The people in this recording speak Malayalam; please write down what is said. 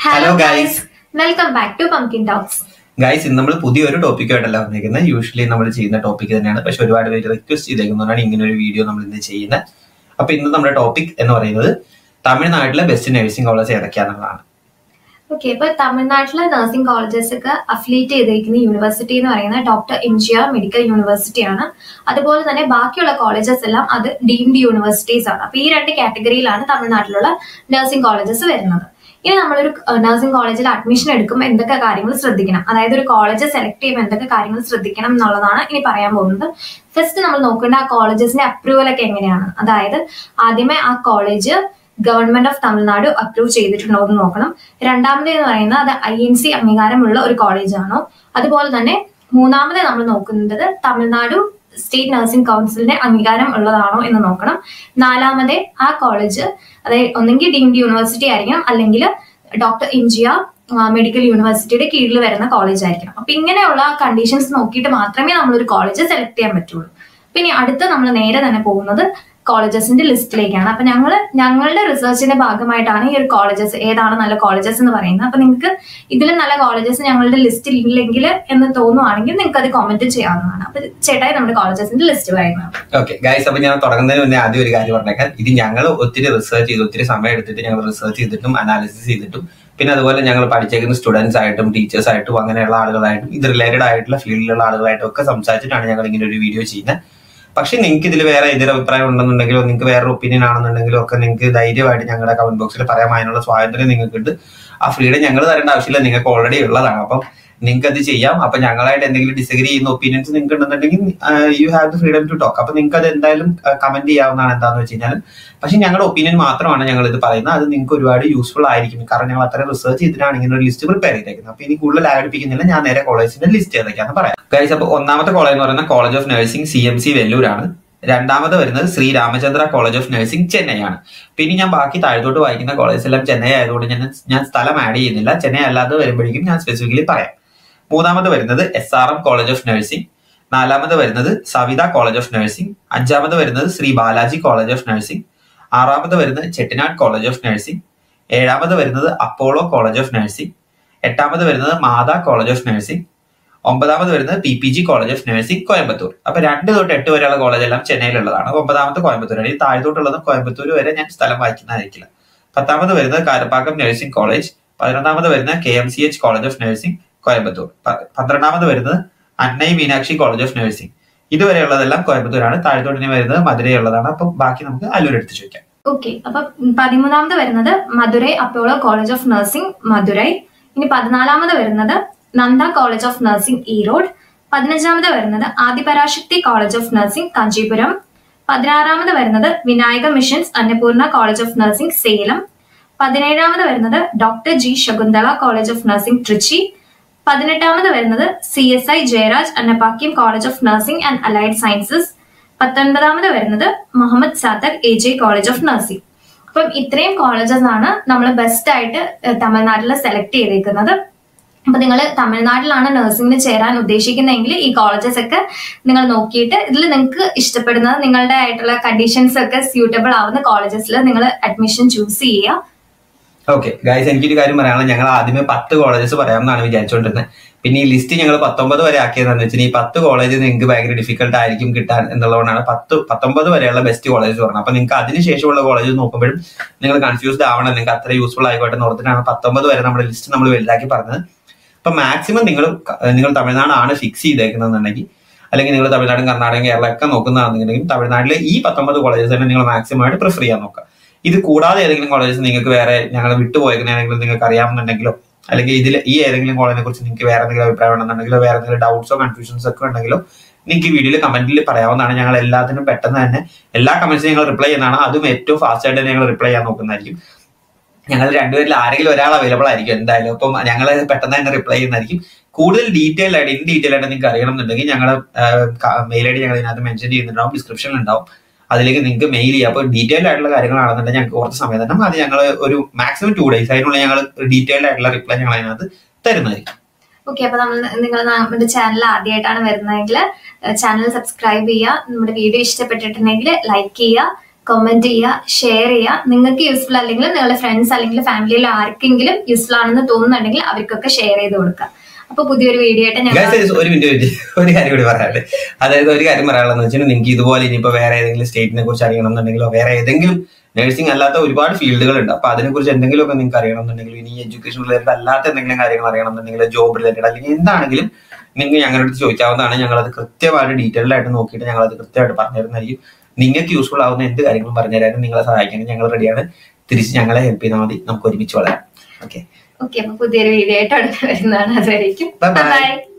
Hello guys welcome back to pumpkin talks guys ഇന്ന് നമ്മൾ പുതിയൊരു ടോപ്പിക്കായിട്ടല്ല വന്നിരിക്കുന്നത് യൂഷ്വലി നമ്മൾ ചെയ്യുന്ന ടോപ്പിക് തന്നെയാണ് പക്ഷെ ഒരുപാട് പേര് റിക്വസ്റ്റ് ചെയ്തേക്കുന്നതുകൊണ്ടാണ് ഇങ്ങനെ ഒരു വീഡിയോ നമ്മൾ ഇന്ന് ചെയ്യുന്നത് അപ്പൊ ഇന്ന് നമ്മുടെ ടോപ്പിക് എന്ന് പറയുന്നത് തമിഴ്നാട്ടിലെ ബെസ്റ്റ് നഴ്സിംഗ് കോളേജ് ഏതൊക്കെയാണെന്നുള്ളതാണ് ഓക്കെ ഇപ്പൊ തമിഴ്നാട്ടിലെ നഴ്സിംഗ് കോളേജസ് ഒക്കെ അഫിലിയേറ്റ് ചെയ്തിരിക്കുന്ന യൂണിവേഴ്സിറ്റി എന്ന് പറയുന്നത് doctor M G R medical university ആണ് അതുപോലെ തന്നെ ബാക്കിയുള്ള കോളേജസ് എല്ലാം അത് ഡീംഡ് യൂണിവേഴ്സിറ്റീസ് ആണ് അപ്പൊ ഈ രണ്ട് കാറ്റഗറിയിലാണ് തമിഴ്നാട്ടിലുള്ള നഴ്സിംഗ് കോളേജസ് വരുന്നത് ഇനി നമ്മളൊരു നഴ്സിംഗ് കോളേജിൽ അഡ്മിഷൻ എടുക്കുമ്പോൾ എന്തൊക്കെ കാര്യങ്ങൾ ശ്രദ്ധിക്കണം അതായത് ഒരു കോളേജ് സെലക്ട് ചെയ്യുമ്പോൾ എന്തൊക്കെ കാര്യങ്ങൾ ശ്രദ്ധിക്കണം എന്നുള്ളതാണ് ഇനി പറയാൻ പോകുന്നത് ഫസ്റ്റ് നമ്മൾ നോക്കേണ്ട ആ കോളേജസിന്റെ അപ്രൂവൽ ഒക്കെ എങ്ങനെയാണ് അതായത് ആദ്യമേ ആ college government of Tamil Nadu approve ചെയ്തിട്ടുണ്ടോ എന്ന് നോക്കണം രണ്ടാമത് എന്ന് പറയുന്നത് അത് ഐ എൻ സി അംഗീകാരമുള്ള ഒരു കോളേജാണോ അതുപോലെ തന്നെ മൂന്നാമത് നമ്മൾ നോക്കുന്നത് തമിഴ്നാട് സ്റ്റേറ്റ് നഴ്സിംഗ് കൗൺസിലിന്റെ അംഗീകാരം ഉള്ളതാണോ എന്ന് നോക്കണം നാലാമത് ആ കോളേജ് അതായത് ഒന്നെങ്കിൽ ഡീംഡ് യൂണിവേഴ്സിറ്റി ആയിരിക്കണം അല്ലെങ്കിൽ doctor M G R medical യൂണിവേഴ്സിറ്റിയുടെ കീഴിൽ വരുന്ന കോളേജ് ആയിരിക്കണം അപ്പൊ ഇങ്ങനെയുള്ള കണ്ടീഷൻസ് നോക്കിയിട്ട് മാത്രമേ നമ്മളൊരു കോളേജ് സെലക്ട് ചെയ്യാൻ പറ്റുള്ളൂ പിന്നെ അടുത്ത നമ്മൾ നേരെ തന്നെ പോകുന്നത് കോളേജസിന്റെ ലിസ്റ്റിലേക്കാണ് അപ്പൊ ഞങ്ങൾ ഞങ്ങളുടെ റിസർച്ചിന്റെ ഭാഗമായിട്ടാണ് ഈ ഒരു കോളേജസ് ഏതാണ് നല്ല കോളേജസ് എന്ന് പറയുന്നത് അപ്പൊ നിങ്ങൾക്ക് ഇതിലും നല്ല കോളേജസ് ഞങ്ങളുടെ ലിസ്റ്റിൽ ഇല്ലെങ്കിൽ എന്ന് തോന്നുവാണെങ്കിൽ നിങ്ങൾക്ക് അത് കോമെന്റ് ചെയ്യാവുന്നതാണ് അപ്പൊ ചേട്ടായി നമ്മുടെ കോളേജസിന്റെ ലിസ്റ്റ് പറയുന്നതാണ് ഓക്കെ ഗൈസ് അപ്പൊ ഞാൻ തുടങ്ങുന്നതിന് മുന്നേ ആദ്യം ഒരു കാര്യം പറഞ്ഞേക്കാം ഇത് ഞങ്ങൾ ഒത്തിരി റിസർച്ച് ചെയ്ത് ഒത്തിരി സമയം എടുത്തിട്ട് ഞങ്ങൾ റിസർച്ച് ചെയ്തിട്ടും അനാലിസിസ് ചെയ്തിട്ടും പിന്നെ അതുപോലെ ഞങ്ങൾ പഠിച്ചേക്കുന്ന സ്റ്റുഡൻസ് ആയിട്ടും ടീച്ചേഴ്സ് ആയിട്ടും അങ്ങനെയുള്ള ആളുകളായിട്ടും ഇത് റിലേറ്റഡ് ആയിട്ടുള്ള ഫീൽഡിലുള്ള ആളുകളായിട്ടും ഒക്കെ സംസാരിച്ചിട്ടാണ് ഞങ്ങൾ ഇങ്ങനെ ഒരു വീഡിയോ ചെയ്യുന്നത് പക്ഷെ നിങ്ങൾക്ക് ഇതിൽ വേറെ എതിരെ അഭിപ്രായം ഉണ്ടെന്നുണ്ടെങ്കിലോ നിങ്ങൾക്ക് വേറെ ഒപ്പീനിയൻ ആണെന്നുണ്ടെങ്കിലോ ഒക്കെ നിങ്ങൾക്ക് ധൈര്യമായിട്ട് ഞങ്ങളുടെ കമന്റ് ബോക്സിൽ പറയാം അതിനുള്ള സ്വാതന്ത്ര്യം നിങ്ങൾക്കുണ്ട് ആ ഫ്രീഡം ഞങ്ങൾ തരേണ്ട ആവശ്യമില്ല നിങ്ങൾക്ക് ഓൾറെഡി ഉള്ളതാണ് അപ്പം നിങ്ങൾക്ക് അത് ചെയ്യാം അപ്പൊ ഞങ്ങളായിട്ട് എന്തെങ്കിലും ഡിസഗ്രി ചെയ്യുന്ന ഒപ്പീനിയൻസ് നിങ്ങൾക്ക് ഉണ്ടെന്നുണ്ടെങ്കിൽ you have the freedom to talk അപ്പൊ നിങ്ങൾക്ക് അത് എന്തായാലും കമന്റ് ചെയ്യാവുന്നതാണ് എന്താന്ന് വെച്ച് കഴിഞ്ഞാൽ പക്ഷെ ഞങ്ങളുടെ ഒപ്പീനിയൻ മാത്രമാണ് ഞങ്ങൾ ഇത് പറയുന്നത് അത് നിങ്ങൾക്ക് ഒരുപാട് യൂസ്ഫുൾ ആയിരിക്കും കാരണം ഞങ്ങൾ അത്ര റിസർച്ച് ചെയ്തിട്ടാണ് ഇങ്ങനെ ഒരു ലിസ്റ്റ് പ്രിപ്പയർ ചെയ്തേക്കുന്നത് അപ്പൊ ഇനി കൂടുതൽ ആരംഭിക്കുന്നില്ല ഞാൻ നേരെ കോളേജിന്റെ ലിസ്റ്റ് ഏതൊക്കെയാണെന്ന് പറയാം ഗൈസ് അപ്പൊ ഒന്നാമത്തെ കോളേജ് എന്ന് പറയുന്നത് college of nursing C M C വെല്ലൂരാണ് രണ്ടാമത് വരുന്നത് Shri Ramachandra college of nursing Chennai ആണ് പിന്നെ ഞാൻ ബാക്കി താഴത്തോട്ട് വായിക്കുന്ന കോളേജ് എല്ലാം ചെന്നൈ ആയതുകൊണ്ട് ഞാൻ ഞാൻ സ്ഥലം ആഡ് ചെയ്യുന്നില്ല ചെന്നൈ അല്ലാതെ വരുമ്പോഴേക്കും ഞാൻ സ്പെസിഫിക്കലി പറയാം മൂന്നാമത് വരുന്നത് S R M college of nursing നാലാമത് വരുന്നത് സവിത കോളേജ് ഓഫ് നഴ്സിംഗ് അഞ്ചാമത് വരുന്നത് Shri Balaji college of nursing ആറാമത് വരുന്നത് ചെട്ടിനാട് കോളേജ് ഓഫ് നഴ്സിംഗ് ഏഴാമത് വരുന്നത് അപ്പോളോ കോളേജ് ഓഫ് നഴ്സിംഗ് എട്ടാമത് വരുന്നത് മാതാ കോളേജ് ഓഫ് നഴ്സിംഗ് ഒമ്പതാമത് വരുന്നത് P P G college of nursing Coimbatore അപ്പൊ രണ്ട് തൊട്ട് എട്ട് വരെയുള്ള കോളേജ് എല്ലാം ചെന്നൈയിലുള്ളതാണ് ഒമ്പതാമത്തെ കോയമ്പത്തൂരാണ് ഈ താഴത്തോട്ടുള്ളതും കോയമ്പത്തൂർ വരെ ഞാൻ സ്ഥലം വായിക്കുന്നതായിരിക്കില്ല പത്താമത് വരുന്നത് കാരപ്പാക്കം നഴ്സിംഗ് കോളേജ് പതിനൊന്നാമത് വരുന്നത് K M C H college of nursing Coimbatore പന്ത്രണ്ടാമത് വരുന്നത് Annai Meenakshi college of nursing ഇതുവരെയുള്ളതെല്ലാം കോയമ്പത്തൂരാണ് താഴത്തോട്ടിന് വരുന്നത് മധുരയുള്ളതാണ് അപ്പം ബാക്കി നമുക്ക് അല്ലൂർ എടുത്ത് ചോദിക്കാം ഓക്കെ അപ്പൊ പതിമൂന്നാമത് വരുന്നത് Madurai Apollo college of nursing Madurai ഇനി പതിനാലാമത് വരുന്നത് Nanda college of nursing Erode പതിനഞ്ചാമത് വരുന്നത് Adiparashakti college of nursing Kanchipuram പതിനാറാമത് വരുന്നത് Vinayaka missions Annapurna college of nursing Salem പതിനേഴാമത് വരുന്നത് doctor G Shakuntala college of nursing Trichy പതിനെട്ടാമത് വരുന്നത് C S I Jayaraj Annapackiam college of nursing and allied sciences പത്തൊൻപതാമത് വരുന്നത് Muhammad Sadar A J college of nursing അപ്പം ഇത്രയും കോളേജസ് ആണ് നമ്മൾ ബെസ്റ്റ് ആയിട്ട് തമിഴ്നാട്ടിൽ സെലക്ട് ചെയ്തേക്കുന്നത് അപ്പൊ നിങ്ങൾ തമിഴ്നാട്ടിലാണ് നഴ്സിംഗിന് ചേരാൻ ഉദ്ദേശിക്കുന്നതെങ്കിൽ ഈ കോളേജസ് ഒക്കെ നിങ്ങൾ നോക്കിയിട്ട് ഇതിൽ നിങ്ങൾക്ക് ഇഷ്ടപ്പെടുന്നത് നിങ്ങളുടെ ആയിട്ടുള്ള കണ്ടീഷൻസ് ഒക്കെ സ്യൂട്ടബിൾ ആവുന്ന കോളേജസിൽ നിങ്ങൾ അഡ്മിഷൻ ചൂസ് ചെയ്യുക ഓക്കെ ഗൈസ് എനിക്കൊരു കാര്യം പറയാനുള്ളത് ഞങ്ങൾ ആദ്യമേ പത്ത് കോളേജസ് പറയാമെന്നാണ് വിചാരിച്ചുകൊണ്ടിരുന്നത് പിന്നെ ഈ ലിസ്റ്റ് ഞങ്ങൾ പത്തൊമ്പത് വരെ ആക്കിയതെന്ന് വെച്ചാൽ ഈ പത്ത് കോളേജ് നിങ്ങൾക്ക് ഭയങ്കര ഡിഫിക്കൽട്ട് ആയിരിക്കും കിട്ടാൻ എന്നുള്ളതുകൊണ്ടാണ് പത്ത് പത്തൊമ്പത് വരെയുള്ള ബെസ്റ്റ് കോളേജ് പറഞ്ഞത് അപ്പൊ നിങ്ങൾക്ക് അതിനുശേഷമുള്ള കോളേജ് നോക്കുമ്പോഴും നിങ്ങൾ കൺഫ്യൂസ്ഡ് ആവണം നിങ്ങൾക്ക് അത്ര യൂസ്ഫുൾ ആയിക്കോട്ടെ എന്ന് ഓർത്തിട്ടാണ് പത്തൊമ്പത് വരെ നമ്മുടെ ലിസ്റ്റ് നമ്മൾ വലുതാക്കി പറഞ്ഞത് അപ്പൊ മാക്സിമം നിങ്ങൾ നിങ്ങൾ തമിഴ്നാടാണ് ഫിക്സ് ചെയ്തേക്കുന്നതെന്നുണ്ടെങ്കിൽ അല്ലെങ്കിൽ നിങ്ങൾ തമിഴ്നാടും കർണാടകം കേരളം ഒക്കെ നോക്കുന്നതാണെന്നുണ്ടെങ്കിൽ തമിഴ്നാട്ടിലെ ഈ പത്തൊമ്പത് കോളേജസ് തന്നെ നിങ്ങൾ മാക്സിമം ആയിട്ട് പ്രിഫർ ചെയ്യാൻ നോക്കുക ഇത് കൂടാതെ ഏതെങ്കിലും കോളേജസ് നിങ്ങൾക്ക് വേറെ ഞങ്ങൾ വിട്ടുപോയെങ്കിലും നിങ്ങൾക്ക് അറിയാമെന്നുണ്ടെങ്കിലോ അല്ലെങ്കിൽ ഇതിൽ ഈ ഏതെങ്കിലും കോളേജിനെ കുറിച്ച് നിങ്ങൾക്ക് വേറെ എന്തെങ്കിലും അഭിപ്രായം ഉണ്ടെന്നുണ്ടെങ്കിലോ വേറെ എന്തെങ്കിലും ഡൗട്ട്സോ കൺഫ്യൂഷൻസ് ഒക്കെ ഉണ്ടെങ്കിലോ നിങ്ങൾക്ക് ഈ വീഡിയോയിൽ കമന്റിൽ പറയാവുന്നതാണ് ഞങ്ങൾ എല്ലാത്തിനും പെട്ടെന്ന് തന്നെ എല്ലാ കമന്റ്സും ഞങ്ങൾ റിപ്ലൈ ചെയ്യുന്നതാണ് അതും ഏറ്റവും ഫാസ്റ്റ് ആയിട്ട് ഞങ്ങൾ റിപ്ലൈ ചെയ്യാൻ നോക്കുന്നതായിരിക്കും ഞങ്ങൾ രണ്ടുപേരിൽ ആരെങ്കിലും ഒരാൾ അവൈലബിൾ ആയിരിക്കും എന്തായാലും അപ്പം ഞങ്ങൾ പെട്ടെന്ന് തന്നെ റിപ്ലൈ ചെയ്യുന്നതായിരിക്കും കൂടുതൽ ഡീറ്റെയിൽ ആയിട്ട് ഇൻ ഡീറ്റെയിൽ ആയിട്ട് നിങ്ങൾക്ക് അറിയണം എന്നുണ്ടെങ്കിൽ ഞങ്ങളുടെ മെയിൽ ഐ ഡി ഞങ്ങൾ ഇതിനകത്ത് മെൻഷൻ ചെയ്യുന്നുണ്ടാവും ഡിസ്ക്രിപ്ഷനിൽ ഉണ്ടാവും അതിലേക്ക് നിങ്ങൾക്ക് മെയിൽ ചെയ്യാം അപ്പോൾ ഡീറ്റെയിൽ ആയിട്ടുള്ള കാര്യങ്ങളാണെന്നുണ്ടെങ്കിൽ ഞങ്ങൾക്ക് കുറച്ച് സമയം തന്നെ അത് ഞങ്ങൾ ഒരു മാക്സിമം ടു ഡേയ്സ് അതിനുള്ളിൽ ഞങ്ങൾ ഡീറ്റെയിൽഡ് ആയിട്ടുള്ള റിപ്ലൈ ഞങ്ങൾ അതിനകത്ത് തരുന്നതായിരിക്കും ഓക്കെ അപ്പൊ നമ്മൾ നിങ്ങൾ നമ്മുടെ ചാനൽ ആദ്യമായിട്ടാണ് വരുന്നതെങ്കിൽ ചാനൽ സബ്സ്ക്രൈബ് ചെയ്യുക നമ്മുടെ വീഡിയോ ഇഷ്ടപ്പെട്ടിട്ടുണ്ടെങ്കിൽ ലൈക്ക് ചെയ്യുക കമന്റ് ചെയ്യുക ഷെയർ ചെയ്യുക നിങ്ങൾക്ക് യൂസ്ഫുൾ അല്ലെങ്കിൽ നിങ്ങളുടെ ഫ്രണ്ട്സ് അല്ലെങ്കിൽ ഫാമിലിയിൽ ആർക്കെങ്കിലും യൂസ്ഫുൾ ആണെന്ന് തോന്നുന്നുണ്ടെങ്കിൽ അവർക്കൊക്കെ ഷെയർ ചെയ്ത് കൊടുക്കുക അപ്പൊ പുതിയൊരു വീഡിയോ ആയിട്ട് ഞങ്ങൾ Guys, ഒരു മിനിറ്റ് ഒരു കാര്യം കൂടി പറയാനുണ്ട് അതായത് ഒരു കാര്യം പറയാനുള്ളത് വെച്ചാൽ നിങ്ങൾക്ക് ഇതുപോലെ ഇനിയിപ്പോ വേറെ ഏതെങ്കിലും സ്റ്റേറ്റിനെ കുറിച്ച് അറിയണം എന്നുണ്ടെങ്കിലോ വേറെ ഏതെങ്കിലും നഴ്സിംഗ് അല്ലാത്ത ഒരുപാട് ഫീൽഡുകൾ ഉണ്ട് അപ്പൊ അതിനെ കുറിച്ച് എന്തെങ്കിലും ഒക്കെ നിങ്ങൾക്ക് അറിയണം എന്നുണ്ടെങ്കിൽ ഇനി എഡ്യൂക്കേഷൻ റിലേറ്റഡ് അല്ലാത്ത എന്തെങ്കിലും കാര്യങ്ങൾ അറിയണം എന്നുണ്ടെങ്കിൽ ജോബ് റിലേറ്റഡ് അല്ലെങ്കിൽ എന്താണെങ്കിലും നിങ്ങൾ ഞങ്ങളുടെ അടുത്ത് ചോദിക്കാവുന്നതാണ് ഞങ്ങൾ അത് കൃത്യമായിട്ട് ഡീറ്റെയിൽഡ് ആയിട്ട് നോക്കിയിട്ട് ഞങ്ങൾ അത് കൃത്യമായിട്ട് പറഞ്ഞിരുന്നായിരിക്കും നിങ്ങൾക്ക് യൂസ്ഫുൾ ആവുന്ന എന്ത് കാര്യങ്ങളും പറഞ്ഞുതരാനും നിങ്ങളെ സഹായിക്കാനും ഞങ്ങൾ റെഡിയാണ് തിരിച്ച് ഞങ്ങളെ ഹെൽപ്പ് ചെയ്താൽ മതി നമുക്ക് ഒരുമിച്ച് വളരാം ഓക്കെ ഓക്കെ അപ്പൊ പുതിയൊരു വീഡിയോ ആയിട്ട് അടുത്ത് വരുന്നതാണ് അതുവരേക്കും Bye bye. ബൈ